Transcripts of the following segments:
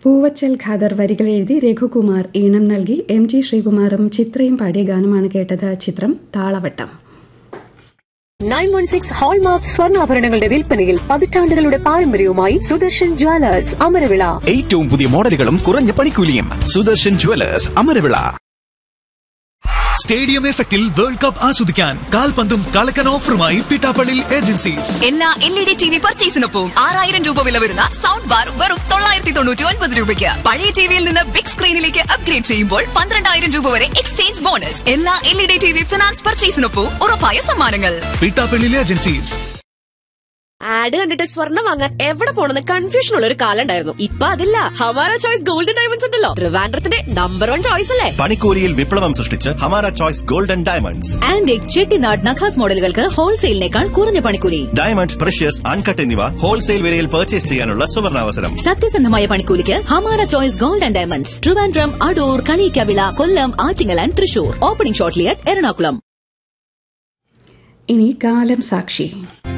പൂവച്ചൽ ഖാദർ വരികൾ എഴുതി രഘുകുമാർ ഈണം നൽകി എം ജി ശ്രീകുമാറും ചിത്രയും പാടിയ ഗാനമാണ് കേട്ടത് ചിത്രം Thalavattam nine one six hallmark സ്വർണ്ണാഭരണങ്ങളുടെ വിൽപ്പനയിൽ പതിറ്റാണ്ടുകളുടെ പാരമ്പര്യവുമായി സുദർശൻ ജ്വല്ലേഴ്സ് അമരവിള ഏറ്റവും പുതിയ മോഡലുകളും കുറഞ്ഞ പണിക്കൂലിയും സുദർശൻ ജുവലേഴ്സ് അമരവിള സ്റ്റേഡിയം എഫക്റ്റിൽ വേൾഡ് കപ്പ് ആസ്വദിക്കാൻ കാൽപന്തും കളക്കൻ ഓഫറുമായി പിട്ടാപ്പള്ളി ഏജൻസീസ് എല്ലാ L E D T V പർച്ചേസിനൊപ്പം ആറായിരം രൂപ വില വരുന്ന സൗണ്ട് ബാർ വെറും തൊള്ളായിരത്തി തൊണ്ണൂറ്റി ഒൻപത് രൂപയ്ക്ക് പഴയ ടിവിയിൽ നിന്ന് ബിഗ് സ്ക്രീനിലേക്ക് അപ്ഗ്രേഡ് ചെയ്യുമ്പോൾ പന്ത്രണ്ടായിരം രൂപ വരെ എക്സ്ചേഞ്ച് ബോണസ് എല്ലാ L E D T V finance പർച്ചേസിനൊപ്പം ഉറപ്പായ സമ്മാനങ്ങൾ പിട്ടാപ്പള്ളി ഏജൻസീസ് ആഡ് കണ്ടിട്ട് സ്വർണ്ണം വാങ്ങാൻ എവിടെ പോണെന്ന് കൺഫ്യൂഷൻ ഉള്ള ഒരു കാലം ഉണ്ടായിരുന്നു ഇപ്പൊ അതില്ല ഹമാര ചോയ്സ് ഗോൾഡൻ ഡയമണ്ട്സ് ഉണ്ടല്ലോ ട്രിവാൻഡ്രത്തിന്റെ നമ്പർ വൺ ചോയ്സ് അല്ലേ പണിക്കൂലിയിൽ വിപ്ലവം സൃഷ്ടിച്ച് Hamara choice golden diamonds antique Chettinad നഖാസ് മോഡലുകൾക്ക് ഹോൾസെയിലിനേക്കാൾ കുറഞ്ഞ പണിക്കൂലി ഡയമണ്ട് പ്രഷ്യസ് അൺകട്ട് എന്നിവ ഹോൾസെയിൽ വിലയിൽ പർച്ചേസ് ചെയ്യാനുള്ള സുവർണാവസരം സത്യസന്ധമായ പണിക്കൂലിക്ക് Hamara choice gold and diamonds Trivandrum Adoor Kaliyakkavila Kollam Attingal and Thrissur opening shortly at Ernakulam ഇനി കാലം സാക്ഷി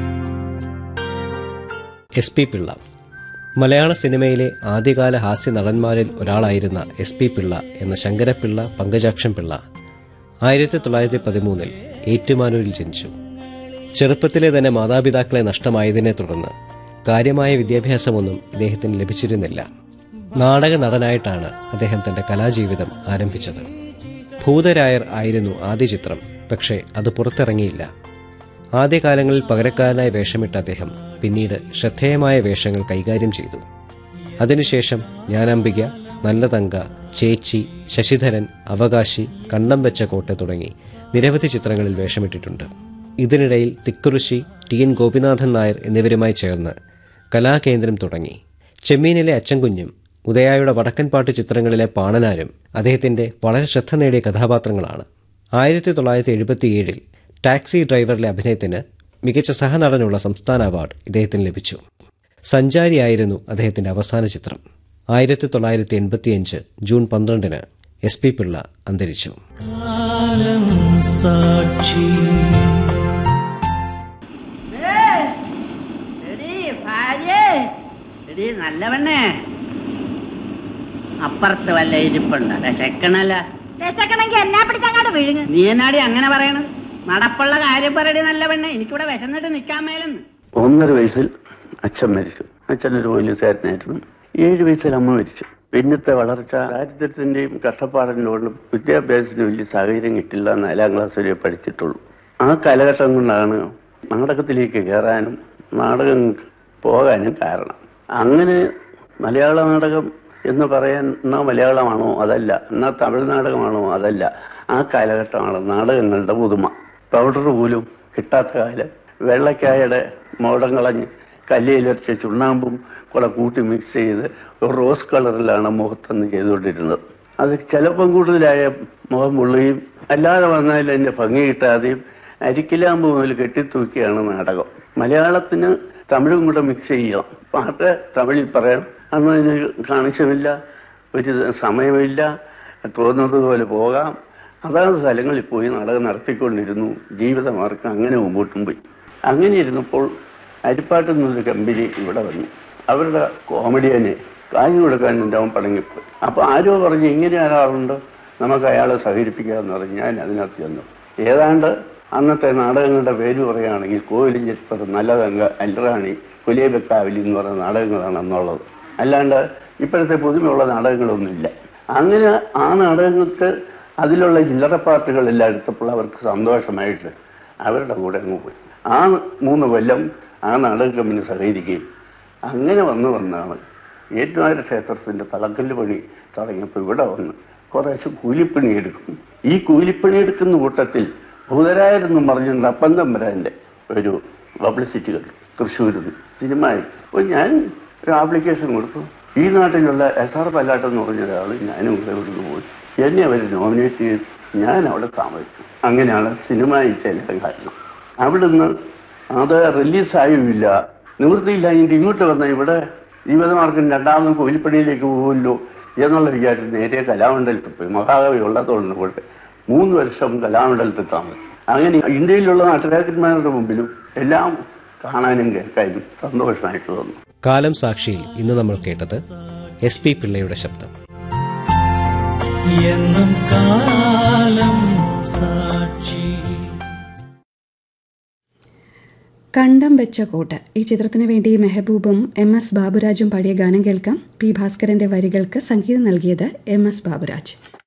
എസ് പി പിള്ള മലയാള സിനിമയിലെ ആദ്യകാല ഹാസ്യ നടന്മാരിൽ ഒരാളായിരുന്ന എസ് പി പിള്ള എന്ന ശങ്കരപിള്ള പങ്കജാക്ഷൻ പിള്ള ആയിരത്തി തൊള്ളായിരത്തി പതിമൂന്നിൽ ഏറ്റുമാനൂരിൽ ജനിച്ചു ചെറുപ്പത്തിലെ തന്നെ മാതാപിതാക്കളെ നഷ്ടമായതിനെ തുടർന്ന് കാര്യമായ വിദ്യാഭ്യാസമൊന്നും ഇദ്ദേഹത്തിന് ലഭിച്ചിരുന്നില്ല നാടക നടനായിട്ടാണ് അദ്ദേഹം തന്റെ കലാജീവിതം ആരംഭിച്ചത് ഭൂതരായർ ആയിരുന്നു ആദ്യ ചിത്രം പക്ഷേ അത് പുറത്തിറങ്ങിയില്ല ആദ്യകാലങ്ങളിൽ പകരക്കാരനായി വേഷമിട്ട അദ്ദേഹം പിന്നീട് ശ്രദ്ധേയമായ വേഷങ്ങൾ കൈകാര്യം ചെയ്തു അതിനുശേഷം ജ്ഞാനാംബിക നല്ല തങ്ക ചേച്ചി ശശിധരൻ അവകാശി കണ്ണം വെച്ച കോട്ട തുടങ്ങി നിരവധി ചിത്രങ്ങളിൽ വേഷമിട്ടിട്ടുണ്ട് ഇതിനിടയിൽ തിക്കുറിശി ടി എൻ ഗോപിനാഥൻ നായർ എന്നിവരുമായി ചേർന്ന് കലാകേന്ദ്രം തുടങ്ങി ചെമ്മീനിലെ അച്ചൻകുഞ്ഞും ഉദയായുടെ വടക്കൻപാട്ട് ചിത്രങ്ങളിലെ പാണനാരും അദ്ദേഹത്തിന്റെ വളരെ ശ്രദ്ധ നേടിയ കഥാപാത്രങ്ങളാണ് ആയിരത്തി തൊള്ളായിരത്തി എഴുപത്തിയേഴിൽ ടാക്സി ഡ്രൈവറിലെ അഭിനയത്തിന് മികച്ച സഹനടനുള്ള സംസ്ഥാന അവാർഡ് ഇദ്ദേഹത്തിന് ലഭിച്ചു സഞ്ചാരിയായിരുന്നു അദ്ദേഹത്തിന്റെ അവസാന ചിത്രം ആയിരത്തി തൊള്ളായിരത്തി എൺപത്തിയഞ്ച് ജൂൺ പന്ത്രണ്ടിന് എസ് പി പിള്ള അന്തരിച്ചു എടീ ഭാര്യേ എടീ നല്ലവണ്ണേ അപ്പുറത്ത് വല്ല ഇരിപ്പുണ്ട് വിശക്കണല്ല വിശക്കണമെങ്കിൽ എന്നാ പിടിച്ചങ്ങാട്ട് വിഴുങ്ങ് നീ എന്നാടി അങ്ങനെ പറയണത് നടപ്പുള്ള കാര്യം പറയടി നല്ലവണ്ണേ എനിക്കിവിടെ വിശന്നിട്ട് നിൽക്കാൻ മേലെന്ന് ഒന്നര വയസ്സിൽ അച്ഛൻ മരിച്ചു അച്ഛനൊരു പോലീസുകാരനായിരുന്നു ഏഴ് വയസ്സിൽ അമ്മ മരിച്ചു പിന്നത്തെ വളർച്ച ദാരിദ്ര്യത്തിന്റെയും കഷ്ടപ്പാടിൻ്റെ കൊണ്ടും വിദ്യാഭ്യാസത്തിന് വലിയ സാഹചര്യം കിട്ടില്ല നാലാം ക്ലാസ് വരെ പഠിച്ചിട്ടുള്ളൂ ആ കാലഘട്ടം കൊണ്ടാണ് നാടകത്തിലേക്ക് കയറാനും നാടകം പോകാനും കാരണം അങ്ങനെ മലയാള നാടകം എന്ന് പറയാൻ എന്നാ മലയാളമാണോ അതല്ല എന്നാ തമിഴ് നാടകമാണോ അതല്ല ആ കാലഘട്ടമാണ് നാടകങ്ങളുടെ പുതുമ പൗഡർ പോലും കിട്ടാത്ത കാലം വെള്ളക്കായയുടെ മോടം കളഞ്ഞ് കല്ലിയിലരച്ച ചുണ്ണാമ്പും കൂടെ കൂട്ടി മിക്സ് ചെയ്ത് ഒരു റോസ് കളറിലാണ് മുഖത്തൊന്ന് ചെയ്തുകൊണ്ടിരുന്നത് അത് ചിലപ്പം കൂടുതലായ മുഖം പൊള്ളുകയും അല്ലാതെ വന്നാൽ അതിൻ്റെ ഭംഗി കിട്ടാതെയും അരിക്കിലാമ്പ് മുതൽ കെട്ടിത്തൂക്കിയാണ് നാടകം മലയാളത്തിന് തമിഴും കൂടെ മിക്സ് ചെയ്യണം പാട്ട് തമിഴിൽ പറയണം അന്ന് അതിന് കാണിച്ചമില്ല ഒരു സമയമില്ല തോന്നുന്നത് പോലെ പോകാം അതാത് സ്ഥലങ്ങളിൽ പോയി നാടകം നടത്തിക്കൊണ്ടിരുന്നു ജീവിതമാർഗം അങ്ങനെ മുമ്പോട്ടും പോയി അങ്ങനെ ഇരുന്നപ്പോൾ അരിപ്പാട്ടിൽ നിന്നൊരു കമ്പനി ഇവിടെ വന്നു അവരുടെ കോമഡിയനെ കാര്യം കൊടുക്കാൻ എൻ്റെ അവൻ പടങ്ങിപ്പോയി അപ്പോൾ ആരോ പറഞ്ഞു ഇങ്ങനെ ഒരാളുണ്ട് നമുക്ക് അയാളെ സഹകരിപ്പിക്കാമെന്ന് പറഞ്ഞ് ഞാൻ അതിനകത്ത് ചെന്നു ഏതാണ്ട് അന്നത്തെ നാടകങ്ങളുടെ പേര് പറയുകയാണെങ്കിൽ കോവിലും ജസ്പർ നല്ലതങ്ക അൽറാണി കുലിയബെക്കാവിലി എന്ന് പറയുന്ന നാടകങ്ങളാണ് അന്നുള്ളത് അല്ലാണ്ട് ഇപ്പോഴത്തെ പുതുമയുള്ള നാടകങ്ങളൊന്നുമില്ല അങ്ങനെ ആ നാടകങ്ങൾക്ക് അതിലുള്ള ചില്ലറ പാട്ടുകളെല്ലാം എടുത്തപ്പോൾ അവർക്ക് സന്തോഷമായിട്ട് അവരുടെ കൂടെ അങ്ങ് പോയി ആ മൂന്ന് കൊല്ലം ആ നാടക കമ്പനി സഹകരിക്കുകയും അങ്ങനെ വന്നു വന്നാണ് ഏറ്റുമാര ക്ഷേത്രത്തിൻ്റെ തളക്കല്ല് പണി തുടങ്ങിയപ്പോൾ ഇവിടെ വന്ന് കുറേശ്ശെ കൂലിപ്പണി എടുക്കും ഈ കൂലിപ്പണി എടുക്കുന്ന കൂട്ടത്തിൽ ഭൂതരായെന്നും പറഞ്ഞിട്ടുണ്ട് അപ്പം തമ്പരാൻ്റെ ഒരു പബ്ലിസിറ്റി കണ്ടു തൃശ്ശൂരിൽ നിന്ന് സിനിമയിൽ അപ്പോൾ ഞാൻ ഒരു ആപ്ലിക്കേഷൻ കൊടുത്തു ഈ നാട്ടിലുള്ള എസ് ആർ പല്ലാട്ടം എന്ന് പറഞ്ഞ ഒരാൾ ഞാനും ഇവിടെ ഇവിടുന്ന് പോയി എന്നെ അവർ നോമിനേറ്റ് ചെയ്ത് ഞാൻ അവിടെ താമസിച്ചു അങ്ങനെയാണ് സിനിമയിൽ ചെല്ലാൻ കാരണം അവിടുന്ന് അത് റിലീസായുമില്ല നിവൃത്തിയില്ല എനിക്ക് ഇങ്ങോട്ട് വന്ന ഇവിടെ ജീവിതമാർഗം രണ്ടാമതും കോയിൽപ്പടിയിലേക്ക് പോകുമല്ലോ എന്നുള്ള വിചാരം നേരെ കലാമണ്ഡലത്തിൽ പോയി മഹാകവി ഉള്ളതുകൊണ്ട് കൊണ്ട് മൂന്ന് വർഷം കലാമണ്ഡലത്തിൽ താമസിച്ചു അങ്ങനെ ഇന്ത്യയിലുള്ള നാട്ടുകാരന്മാരുടെ മുമ്പിലും എല്ലാം കാണാനും കേൾക്കാനും സന്തോഷമായിട്ട് തോന്നുന്നു കാലം സാക്ഷിയിൽ ഇന്ന് നമ്മൾ കേട്ടത് എസ് പി പിള്ളയുടെ ശബ്ദം എന്നും കാലം സാക്ഷി കണ്ടം വെച്ച കോട്ട് ഈ ചിത്രത്തിനു വേണ്ടി മെഹബൂബും എം എസ് ബാബുരാജും പാടിയ ഗാനം കേൾക്കാം പി ഭാസ്കരന്റെ വരികൾക്ക് സംഗീതം നൽകിയത് എം എസ് ബാബുരാജ്